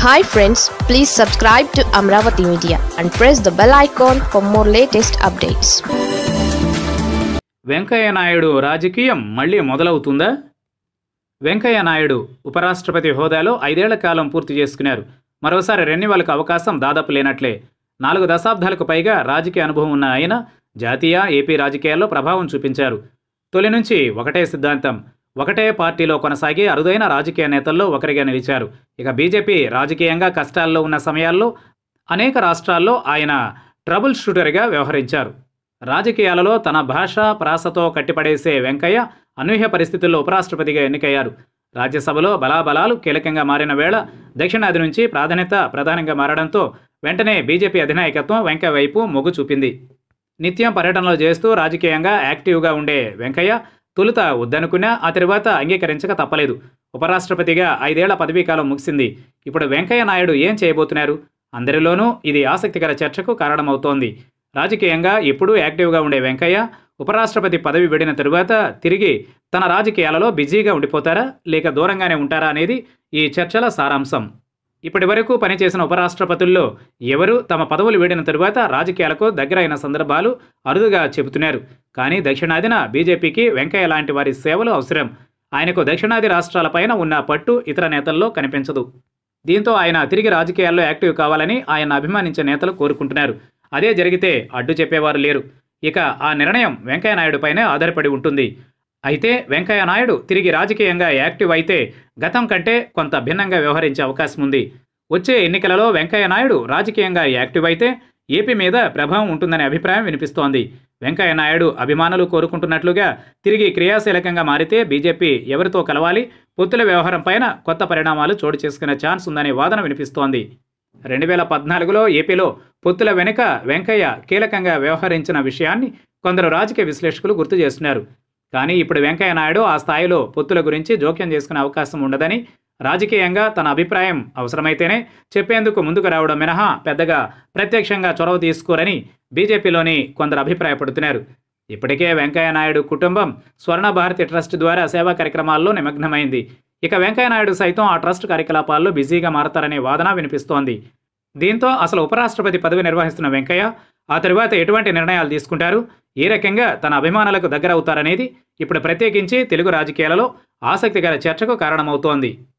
hi friends please subscribe to Amaravati media and press the bell icon for more latest updates Venkaiah Naidu రాజకీయం మళ్ళీ మొదలవుతుందా వెంకయ్య నాయుడు ఉపరాష్ట్రపతి హోదాలో ఐదేళ్ల కాలం పూర్తి చేసుకున్నారు మరోసారి రెన్యువల్కు అవకాశం దాదాపు లేనట్లే నాలుగు దశాబ్దాలకు పైగా రాజకీయ అనుభవం ఉన్న ఆయన జాతీయ ఏపీ రాజకీయాల్లో ప్రభావం చూపించారు తొలి నుంచి ఒకటే సిద్ధాంతం ఒకటే పార్టీలో కొనసాగి అరుదైన రాజకీయ నేతల్లో ఒకరిగా నిలిచారు ఇక బీజేపీ రాజకీయంగా కష్టాల్లో ఉన్న సమయాల్లో అనేక రాష్ట్రాల్లో ఆయన ట్రబుల్ షూటర్గా వ్యవహరించారు రాజకీయాలలో తన భాష ప్రాసతో కట్టిపడేసే వెంకయ్య అనూహ్య పరిస్థితుల్లో ఉపరాష్ట్రపతిగా ఎన్నికయ్యారు రాజ్యసభలో బలాబలాలు కీలకంగా మారిన వేళ దక్షిణాది నుంచి ప్రాధాన్యత ప్రధానంగా మారడంతో వెంటనే బీజేపీ అధినాయకత్వం వెంకయ్య వైపు మొగ్గు చూపింది నిత్యం పర్యటనలు చేస్తూ రాజకీయంగా యాక్టివ్గా ఉండే వెంకయ్య తొలుత వద్దనుకున్నా ఆ తర్వాత అంగీకరించక తప్పలేదు ఉపరాష్ట్రపతిగా ఐదేళ్ల పదవీకాలం ముగిసింది ఇప్పుడు వెంకయ్య నాయుడు ఏం చేయబోతున్నారు అందరిలోనూ ఇది ఆసక్తికర చర్చకు కారణమవుతోంది రాజకీయంగా ఎప్పుడూ యాక్టివ్గా ఉండే వెంకయ్య ఉపరాష్ట్రపతి పదవి విడిన తరువాత తిరిగి తన రాజకీయాలలో బిజీగా ఉండిపోతారా లేక దూరంగానే ఉంటారా అనేది ఈ చర్చల సారాంశం ఇప్పటి వరకు పనిచేసిన ఉపరాష్ట్రపతుల్లో ఎవరు తమ పదవులు వీడిన తరువాత రాజకీయాలకు దగ్గరైన సందర్భాలు అరుదుగా చెబుతున్నారు కానీ దక్షిణాదిన బీజేపీకి వెంకయ్య లాంటి వారి సేవలు అవసరం ఆయనకు దక్షిణాది రాష్ట్రాలపైన ఉన్న పట్టు ఇతర నేతల్లో కనిపించదు దీంతో ఆయన తిరిగి రాజకీయాల్లో యాక్టివ్ కావాలని ఆయన అభిమానించే నేతలు కోరుకుంటున్నారు అదే జరిగితే అడ్డు చెప్పేవారు లేరు ఇక ఆ నిర్ణయం వెంకయ్య నాయుడుపైనే ఆధారపడి ఉంటుంది అయితే వెంకయ్య నాయుడు తిరిగి రాజకీయంగా యాక్టివ్ అయితే గతం కంటే కొంత భిన్నంగా వ్యవహరించే అవకాశం ఉంది వచ్చే ఎన్నికలలో వెంకయ్య నాయుడు రాజకీయంగా యాక్టివ్ అయితే ఏపీ మీద ప్రభావం ఉంటుందనే అభిప్రాయం వినిపిస్తోంది వెంకయ్య నాయుడు అభిమానులు కోరుకుంటున్నట్లుగా తిరిగి క్రియాశీలకంగా మారితే బీజేపీ ఎవరితో కలవాలి పొత్తుల వ్యవహారం పైన కొత్త పరిణామాలు చోటు చేసుకునే ఛాన్స్ ఉందనే వాదన వినిపిస్తోంది రెండు వేల పద్నాలుగులో ఏపీలో పొత్తుల వెనుక వెంకయ్య కీలకంగా వ్యవహరించిన విషయాన్ని కొందరు రాజకీయ విశ్లేషకులు గుర్తు చేస్తున్నారు కానీ ఇప్పుడు వెంకయ్య నాయుడు ఆ స్థాయిలో పొత్తుల గురించి జోక్యం చేసుకునే అవకాశం ఉండదని రాజకీయంగా తన అభిప్రాయం అవసరమైతేనే చెప్పేందుకు ముందుకు రావడం మినహా పెద్దగా ప్రత్యక్షంగా చొరవ తీసుకోరని బీజేపీలోని కొందరు అభిప్రాయపడుతున్నారు ఇప్పటికే వెంకయ్య నాయుడు కుటుంబం స్వర్ణ భారతి ట్రస్ట్ ద్వారా సేవా కార్యక్రమాల్లో నిమగ్నమైంది ఇక వెంకయ్య నాయుడు సైతం ఆ ట్రస్ట్ కార్యకలాపాల్లో బిజీగా మారతారనే వాదన వినిపిస్తోంది దీంతో అసలు ఉపరాష్ట్రపతి పదవి నిర్వహిస్తున్న వెంకయ్య ఆ తరువాత ఎటువంటి నిర్ణయాలు తీసుకుంటారు ఏ రకంగా తన అభిమానులకు దగ్గరవుతారనేది ఇప్పుడు ప్రత్యేకించి తెలుగు రాజకీయాలలో ఆసక్తికర చర్చకు కారణమవుతోంది